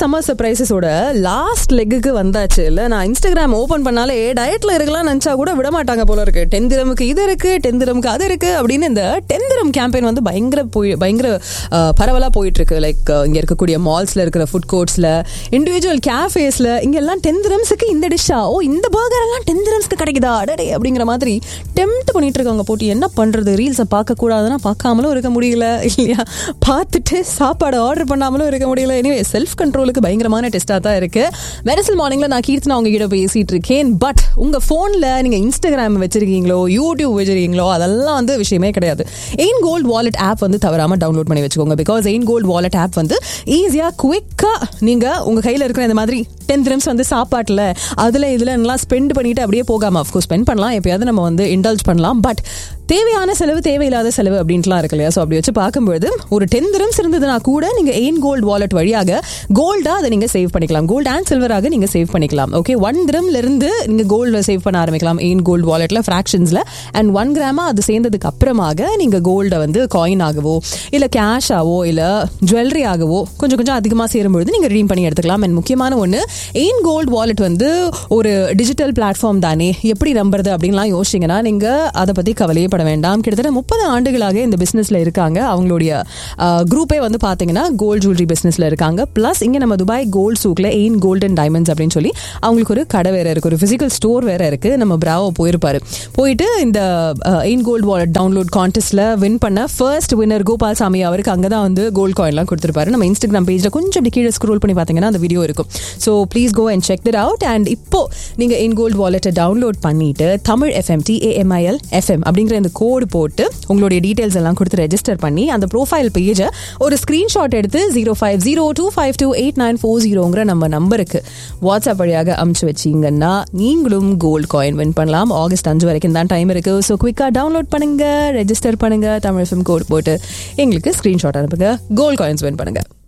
summer சர்ப்ரைசஸோட last லெக்குக்கு வந்தாச்சு இல்ல நான் இன்ஸ்டாகிராம் ஓபன் பண்ணாலே டயட்ல இருக்கலாம் நினைச்சா கூட விட மாட்டாங்க போல இருக்கு டெந்திரமுக்கு இது இருக்கு டெந்திரமுக்கு அது இருக்கு அப்படின்னு இந்த டெந்திரம் கேம்பெயின் வந்து பயங்கர போய் பயங்கர அஹ், பரவலா போயிட்டு இருக்கு லைக் இங்க இருக்கக்கூடிய மால்ஸ்ல இருக்கிற ஃபுட் கோர்ட்ஸ்ல இண்டிவிஜுவல் கேஃபேஸ்ல இங்க எல்லாம் டென் திரம்ஸுக்கு இந்த டிஷ்ஷா ஓ இந்த பர்கர் எல்லாம் டென் திரம்ஸ்க்கு கிடைக்குதா அடடே அப்படிங்கிற மாதிரி டெம்ட் பண்ணிட்டு இருக்காங்க போட்டு என்ன பண்றது ரீல்ஸை பார்க்க கூடாதுன்னா பார்க்காமலும் இருக்க முடியல இல்லையா பார்த்துட்டு சாப்பாடு ஆர்டர் பண்ணாமலும் இருக்க முடியல எனிவே செல்ஃப் கண்ட்ரோலுக்கு பயங்கரமான டெஸ்டா தான் இருக்கு மெரசல் மார்னிங்ல நான் கீர்த்தனா உங்ககிட்ட பேசிட்டு இருக்கேன் பட் உங்க போன்ல நீங்க இன்ஸ்டாகிராம் வச்சிருக்கீங்களோ யூடியூப் வச்சிருக்கீங்களோ அதெல்லாம் வந்து விஷயமே கிடையாது எயின் கோல்ட் வாலெட் ஆப் வந்து தவறாம டவுன்லோட் பண்ணி வச்சுக்கோங்க because Ein gold wallet app வந்து ஈஸியா குவிக்கா நீங்க உங்க கையில இருக்கிற இந்த மாதிரி டென் திரம்ஸ் வந்து சாப்பாட்டுல அதுல இதுல எல்லாம் ஸ்பெண்ட் பண்ணிட்டு அப்படியே போகாம அஃப்கோர்ஸ் ஸ்பெண்ட் பண்ணலாம் எப்பயாவது நம்ம வந்து இண்டல்ஜ் பண்ணலாம் பட் தேவையான செலவு தேவையில்லாத செலவு அப்படின்ட்டுலாம் இருக்கு இல்லையா ஸோ அப்படி வச்சு பார்க்கும்போது ஒரு டென் திரம்ஸ் இருந்ததுன்னா கூட நீங்க எயின் கோல்ட் வாலெட் வழியாக கோல்டா அதை நீங்க சேவ் பண்ணிக்கலாம் கோல்ட் அண்ட் சில்வராக நீங்க சேவ் பண்ணிக்கலாம் ஓகே ஒன் திரம்ல இருந்து நீங்க கோல்ட்ல சேவ் பண்ண ஆரம்பிக்கலாம் எயின் கோல்ட் வாலெட்ல ஃபிராக்ஷன்ஸ்ல அண்ட் ஒன் கிராமா அது சேர்ந்ததுக்கு அப்புறமாக நீங்க கோல்டை வந்து காயின் ஆகவோ இல்ல கேஷ் ஆவோ இல்ல ஜுவல்லரி ஆகவோ கொஞ்சம் கொஞ்சம் அதிகமா சேரும்பொழுது நீங்க ரீம் பண்ணி எடுத்துக்கலாம் அண்ட் முக்கியமான ஒன்று எயின் கோல்ட் வாலெட் வந்து ஒரு டிஜிட்டல் பிளாட்ஃபார்ம் தானே எப்படி நம்புறது அப்படின்லாம் யோசிச்சிங்கன்னா நீங்க அதை பத்தி கவலையே பட வேண்டாம் கிட்டத்தட்ட முப்பது ஆண்டுகளாக இந்த பிசினஸ்ல இருக்காங்க அவங்களுடைய குரூப்பே வந்து பாத்தீங்கன்னா கோல்ட் ஜுவல்லரி பிசினஸ்ல இருக்காங்க பிளஸ் இங்க நம்ம துபாய் கோல்ட் சூக்ல எயின் கோல்டன் டைமண்ட்ஸ் அப்படின்னு சொல்லி அவங்களுக்கு ஒரு கடை வேற இருக்கு ஒரு பிசிக்கல் ஸ்டோர் வேற இருக்கு நம்ம பிராவோ போயிருப்பாரு போயிட்டு இந்த எயின் கோல்ட் வாலெட் டவுன்லோட் கான்டெஸ்ட்ல வின் பண்ண ஃபர்ஸ்ட் வின்னர் கோபால் சாமி அவருக்கு அங்கதான் வந்து கோல்ட் காயின்லாம் கொடுத்துருப்பாரு நம்ம இன்ஸ்டாகிராம் பேஜ்ல கொஞ்சம் அப்படி கீழே ஸ்க்ரோல் பண்ணி பாத்தீங்கன்னா அந்த வீடியோ இருக்கும் so please go and check that out and இப்போ நீங்க இன் கோல்ட் வாலெட்டை டவுன்லோட் பண்ணிட்டு தமிழ் எஃப்எம் டிஏஎம்ஐஎல் எஃப்எம் அப்படிங்கிற இந்த கோடு போட்டு உங்களுடைய டீடைல்ஸ் எல்லாம் கொடுத்து ரெஜிஸ்டர் பண்ணி அந்த ப்ரோஃபைல் பேஜை ஒரு ஸ்கிரீன்ஷாட் எடுத்து zero five zero two five two eight nine four ஜீரோங்கிற நம்ம நம்பருக்கு வாட்ஸ்அப் வழியாக அமுச்சு வச்சீங்கன்னா நீங்களும் கோல்ட் காயின் வின் பண்ணலாம் ஆகஸ்ட் அஞ்சு வரைக்கும் தான் டைம் இருக்கு ஸோ குவிக்காக டவுன்லோட் பண்ணுங்க ரெஜிஸ்டர் பண்ணுங்க தமிழ் எஃப்எம் கோட் போட்டு எங்களுக்கு ஸ்கிரீன்ஷாட் அனுப்புங்க கோல்ட் காயின்ஸ் வின் பண்ணுங்க